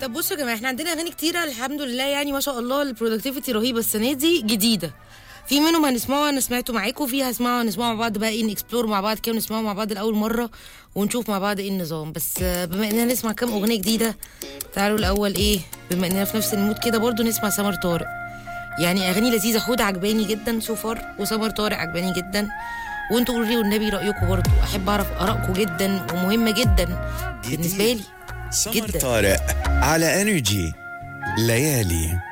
طب بصوا يا جماعه احنا عندنا اغاني كتيره الحمد لله يعني ما شاء الله البرودكتيفيتي رهيبه السنه دي جديده في منهم هنسمعه انا سمعته معاكم في هسمعه هنسمعه مع بعض بقى ايه نكسبلور مع بعض كده نسمعه مع بعض لاول مره ونشوف مع بعض ايه النظام بس آه، بما اننا نسمع كام اغنيه جديده تعالوا الاول ايه بما اننا في نفس المود كده برضو نسمع سمر طارق يعني اغاني لذيذه حود عجباني جدا سوفر وسمر طارق عجباني جدا وانتوا قولوا لي والنبي رايكم برضو احب اعرف ارائكم جدا ومهمه جدا بالنسبه لي سمر جدا. طارق على انرجي ليالي